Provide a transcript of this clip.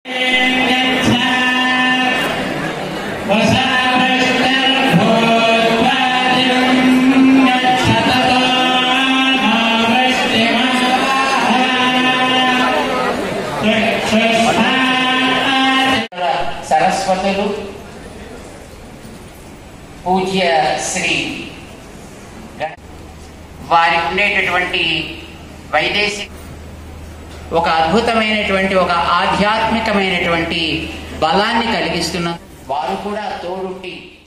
సరస్వతులు పూజ్య శ్రీ గ- వారికి ఉండేటటువంటి వైదేశిక ఒక అద్భుతమైనటువంటి ఒక ఆధ్యాత్మికమైనటువంటి బలాన్ని కలిగిస్తున్న వారు కూడా తోడుండి